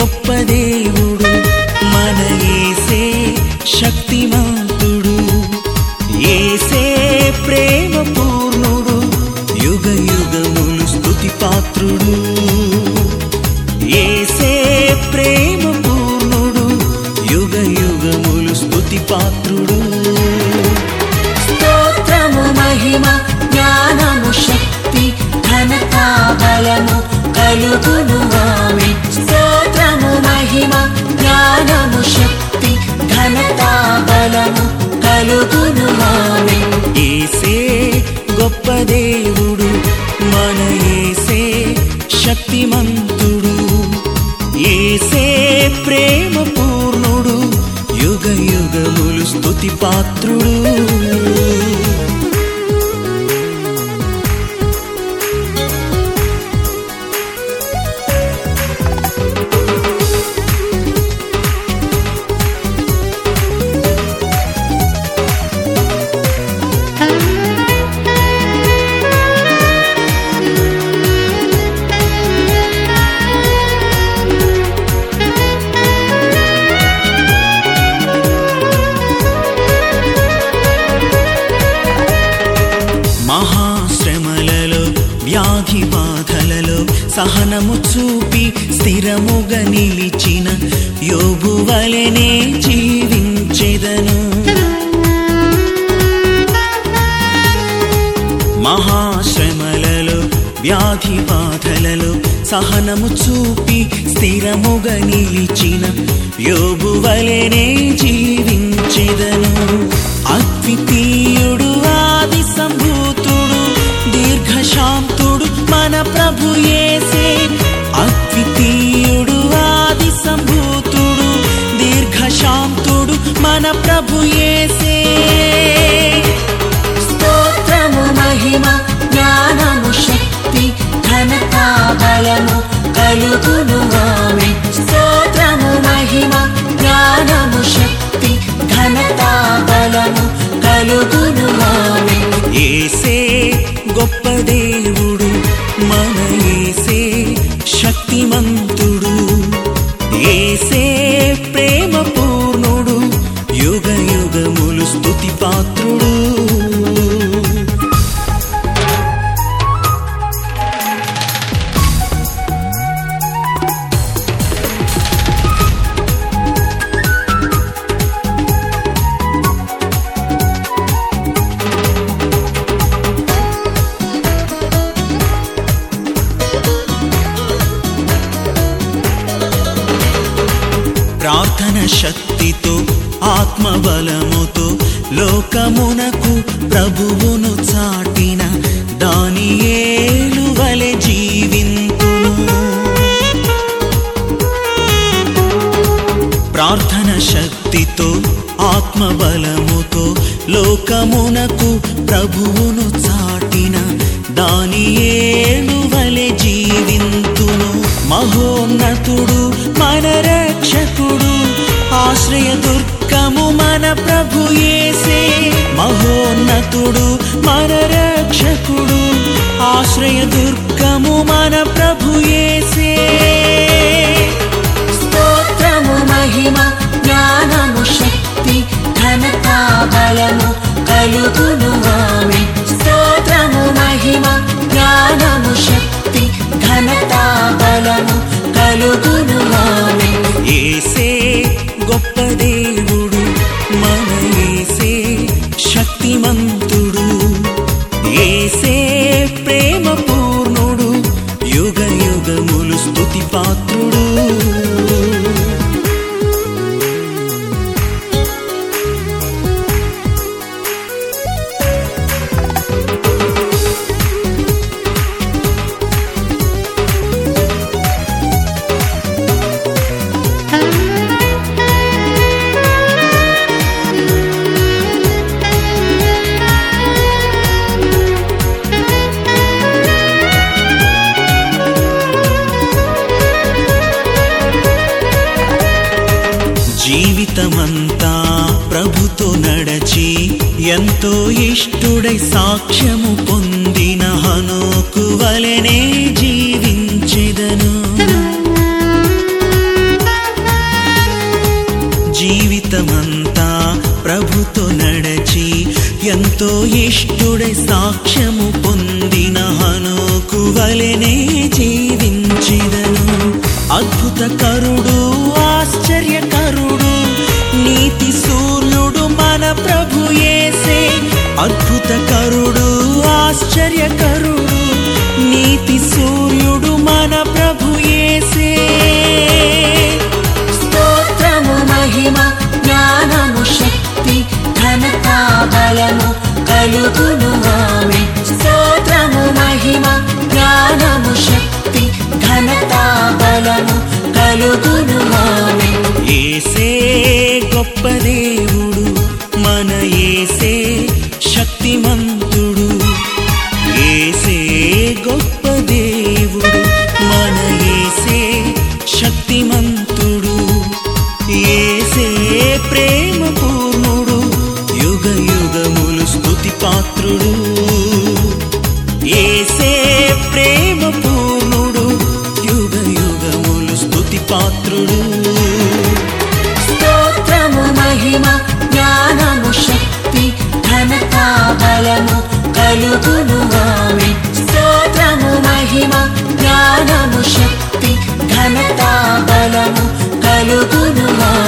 గొప్ప దేవుడు మన ఏసే శక్తిమంతుడు ఏసే ప్రేమ పూర్ణుడు యుగ యుగములు స్తుతి పాత్రుడు ఏసే ప్రేమ పూర్ణుడు యుగ యుగములు స్తుతి పాత్రుడు స్తోత్రము మహిమ జ్ఞానము శక్తి ఘనత బలము కలుగును ఆమె స్తోత్రము మహిమ జ్ఞానము శక్తి ఘనత బలము కలుగును ఆమె ఏసే గొప్ప దేవుడు మన ఏసే శక్తిమంతుడు ఏసే ప్రేమ పూర్ణుడు యుగ యుగములు స్తుతి పాత్రుడు మహాశ్రమలలో వ్యాధి బాధలలో సహనము చూపి స్థిరముగా నిలిచిన యోగు వలెనే జీవించెదను మహాశ్రమలలో వ్యాధి బాధలలో సహనము చూపి స్థిరముగా నిలిచిన యోగు వలెనే జీవించెదను అద్వితీయుడు ఆది సంభూతుడు దీర్ఘశాంతుడు మన ప్రభు యేసే అద్వితీయుడు ఆది సంభూతుడు దీర్ఘశాంతుడు మన ప్రభు యేసే స్తోత్రము మహిమ జ్ఞానము శక్తి ఘనత బలము కలుగును ఆమె స్తోత్రము మహిమ జ్ఞానము శక్తి ఘనత బలము కలుగును ఆమె ఏసే గొప్ప దేవుడు మన ఏసే శక్తిమంతుడు ఏసే ప్రేమ పూర్ణుడు యుగ యుగములు స్తుతి పాత్రుడు ప్రార్థన శక్తితో ఆత్మబలముతో లోకమునకు ప్రభువును చాటిన దాని ఏలు వలె జీవింతును ప్రార్థన శక్తితో ఆత్మబలముతో లోకమునకు ప్రభువును చాటిన దాని ఏలు వలె జీవింతును మహోన్నతుడు మన రక్షకుడు ఆశ్రయ దుర్గము మన ప్రభు యేసే మహోన్నతుడు మన రక్షకుడు ఆశ్రయ దుర్గము మన ప్రభు యేసే స్తోత్రము మహిమ జ్ఞానము శక్తి ఘనత బలము కలుగును ఆమె స్తోత్రము మహిమ జ్ఞానము శక్తి ఘనత బలము కలుగును ఆమె ఏసే గొప్ప దేవుడు మన ఏసే శక్తిమంతుడు ఏసే ప్రేమ పూర్ణుడు యుగ యుగములు స్తుతి పాత్రుడు జీవితమంతా ప్రభుతో నడచి ఎంతో ఇష్టుడై సాక్ష్యము పొందిన హనోకు వలెనే జీవించెదను ఇష్టుడై సాక్ష్యము పొందిన హనుకు వలెనే జీవించిదను అద్భుత కరుడు ఆశ్చర్యకరుడు నీతి సూర్యుడు మన ప్రభు యేసే అద్భుత కరుడు ఆశ్చర్యకరుడు నీతి సూర్యుడు మన ప్రభు యేసే స్తోత్రము మహిమ జ్ఞానము శక్తి ఘనత బలము కలుగును ఆమె స్తోత్రము మహిమ జ్ఞానము శక్తి ఘనత బలము కలుగును ఆమె ఏసే గొప్ప దేవుడు మన ఏసే శక్తిమంతుడు ఏసే గొప్ప దేవుడు మన ఏసే శక్తిమంతుడు ఏసే ప్రేమ పూర్ణుడు యుగ యుగములు స్తుతి పాత్రుడు ఏసే ప్రేమ పూర్ణుడు యుగ యుగములు స్తుతి పాత్రుడు స్తోత్రము మహిమ జ్ఞానము శక్తి ఘనత బలము కలుగును ఆమె స్తోత్రము మహిమ జ్ఞానము శక్తి ఘనత బలము కలుగును ఆమె